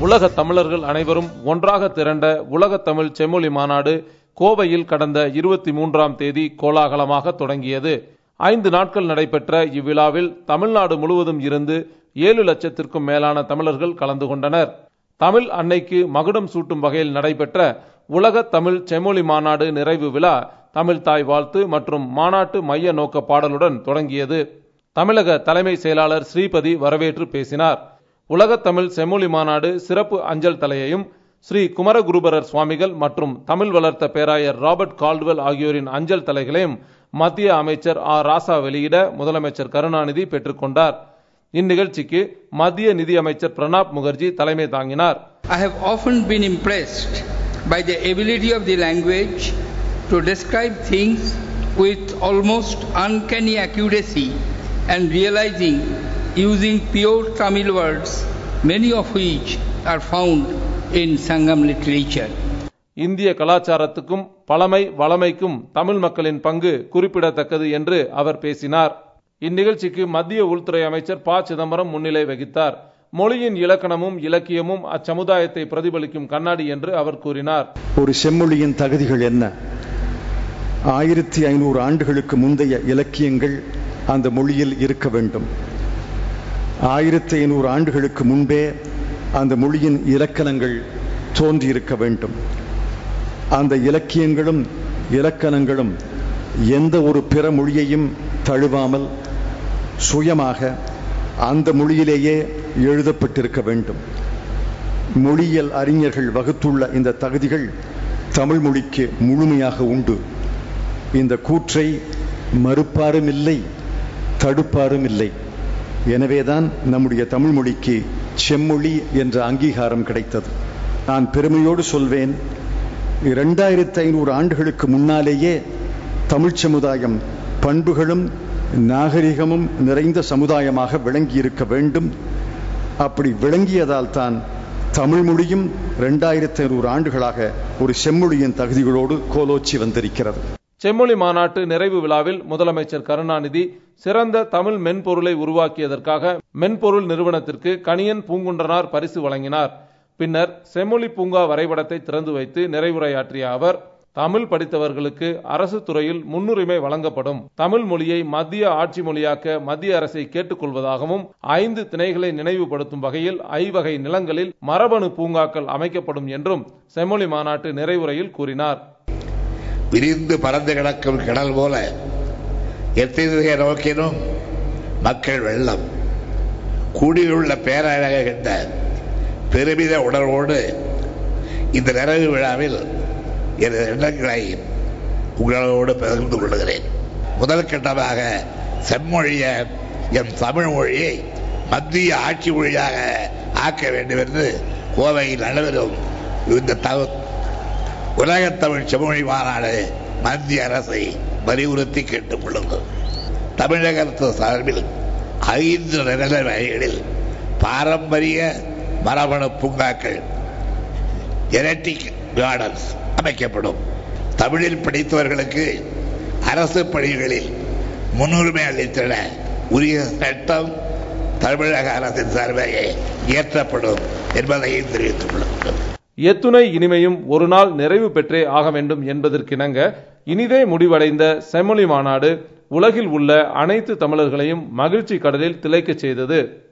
உலக தமிழர்கள் அனைவரும் ஒன்றாக திரண்ட உலக தமிழ் செம்மொழி மாநாடு கோவையில் கடந்த இருபத்தி மூன்றாம் தேதி கோலாகலமாக தொடங்கியது ஐந்து நாட்கள் நடைபெற்ற இவ்விழாவில் தமிழ்நாடு முழுவதும் இருந்து ஏழு லட்சத்திற்கும் மேலான தமிழர்கள் கலந்து கொண்டனர் தமிழ் அன்னைக்கு மகுடம் சூட்டும் வகையில் நடைபெற்ற உலக தமிழ் செம்மொழி மாநாடு நிறைவு விழா தமிழ் தாய் வாழ்த்து மற்றும் மாநாட்டு மைய நோக்க பாடலுடன் தொடங்கியது தமிழக தலைமை செயலாளர் ஸ்ரீபதி வரவேற்று பேசினார் உலகத் தமிழ் செம்மொழி மாநாடு சிறப்பு அஞ்சல் தலையையும் ஸ்ரீ குமரகுருபரர் சுவாமிகள் மற்றும் தமிழ் வளர்த்த பேராயர் ராபர்ட் கால்டுவெல் ஆகியோரின் அஞ்சல் தலைகளையும் மத்திய அமைச்சர் ஆர் ராசா வெளியிட முதலமைச்சர் கருணாநிதி பெற்றுக்கொண்டார் இந்நிகழ்ச்சிக்கு மத்திய நிதி அமைச்சர் பிரணாப் முகர்ஜி தலைமை தாங்கினார் I have often been impressed by the ability of the language to describe things with almost uncanny accuracy and realizing using pure Tamil words, many of which are found in Sangam literature. இந்திய கலாச்சாரத்துக்கும் பழமை வளமைக்கும் தமிழ் மக்களின் பங்கு குறிப்பிடத்தக்கது என்று அவர் பேசினார் இந்நிகழ்ச்சிக்கு மத்திய உள்துறை அமைச்சர் ப சிதம்பரம் முன்னிலை வகித்தார் மொழியின் இலக்கணமும் இலக்கியமும் அச்சமுதாயத்தை பிரதிபலிக்கும் கண்ணாடி என்று அவர் கூறினார் ஒரு செம்மொழியின் தகுதிகள் என்ன ஆயிரத்தி ஐநூறு ஆண்டுகளுக்கு முந்தைய இலக்கியங்கள் அந்த மொழியில் இருக்க வேண்டும் ஆயிரத்தி ஐநூறு ஆண்டுகளுக்கு முன்பே அந்த மொழியின் இலக்கணங்கள் தோன்றியிருக்க வேண்டும் அந்த இலக்கியங்களும் இலக்கணங்களும் எந்த ஒரு பிற மொழியையும் தழுவாமல் சுயமாக அந்த மொழியிலேயே எழுதப்பட்டிருக்க வேண்டும் மொழியியல் அறிஞர்கள் வகுத்துள்ள இந்த தகுதிகள் தமிழ் மொழிக்கு முழுமையாக உண்டு இந்த கூற்றை மறுப்பாரும் இல்லை தடுப்பாரும் இல்லை எனவேதான் நம்முடைய தமிழ் மொழிக்கு செம்மொழி என்ற அங்கீகாரம் கிடைத்தது நான் பெருமையோடு சொல்வேன் இரண்டாயிரத்தி ஐநூறு ஆண்டுகளுக்கு முன்னாலேயே தமிழ்ச் சமுதாயம் பண்புகளும் நாகரிகமும் நிறைந்த சமுதாயமாக விளங்கியிருக்க வேண்டும் அப்படி விளங்கியதால் தான் தமிழ் மொழியும் இரண்டாயிரத்தி ஐநூறு ஆண்டுகளாக ஒரு செம்மொழியின் தகுதிகளோடு கோலோச்சி வந்திருக்கிறது செம்மொழி மாநாட்டு நிறைவு விழாவில் முதலமைச்சர் கருணாநிதி சிறந்த தமிழ் மென்பொருளை உருவாக்கியதற்காக மென்பொருள் நிறுவனத்திற்கு கணியன் பூங்குன்றனார் பரிசு வழங்கினார் பின்னர் செம்மொழி பூங்கா வரைபடத்தை திறந்து வைத்து நிறைவுரையாற்றிய அவர் தமிழ் படித்தவர்களுக்கு அரசு துறையில் முன்னுரிமை வழங்கப்படும் தமிழ் மொழியை மத்திய ஆட்சி மொழியாக்க மத்திய அரசை கேட்டுக்கொள்வதாகவும் ஐந்து திணைகளை நினைவுபடுத்தும் வகையில் ஐவகை நிலங்களில் மரபணு பூங்காக்கள் அமைக்கப்படும் என்றும் செம்மொழி மாநாட்டு நிறைவுரையில் கூறினார் விரிந்து பறந்து கிடக்கும் கடல் போல எத்தனை நோக்கினும் மக்கள் வெள்ளம் கூடியுள்ள பேரழக கண்ட பெருமித உணர்வோடு இந்த நிறைவு விழாவில் எனது எண்ணங்களை உங்களோடு பகிர்ந்து கொள்கிறேன் முதல் கட்டமாக செம்மொழிய என் தமிழ் மொழியை மத்திய ஆட்சி மொழியாக ஆக்க வேண்டும் என்று கோவையில் நடைபெறும் இந்த தவ உலகத் தமிழ் செம்மொழி மாநாடு மத்திய அரசை வலியுறுத்தி கேட்டுக் கொள்ளுங்கள் தமிழகத்து சார்பில் ஐந்து நிலைமைகளில் பாரம்பரிய மரபணு பூங்காக்கள் ஜெனட்டிக் கார்டன்ஸ் அமைக்கப்படும் தமிழில் படித்தவர்களுக்கு அரசு பணிகளில் முன்னுரிமை அளித்திட உரிய சட்டம் தமிழக அரசின் சார்பிலே இயற்றப்படும் என்பதையும் தெரிவித்துக் கொள்ளுங்கள் எத்துணை இனிமையும் ஒரு நாள் நிறைவு பெற்றே ஆக வேண்டும் என்பதற்கிணங்க இனிதே முடிவடைந்த செம்மொழி மாநாடு உலகில் உள்ள அனைத்து தமிழர்களையும் மகிழ்ச்சி கடலில் திளைக்கச் செய்தது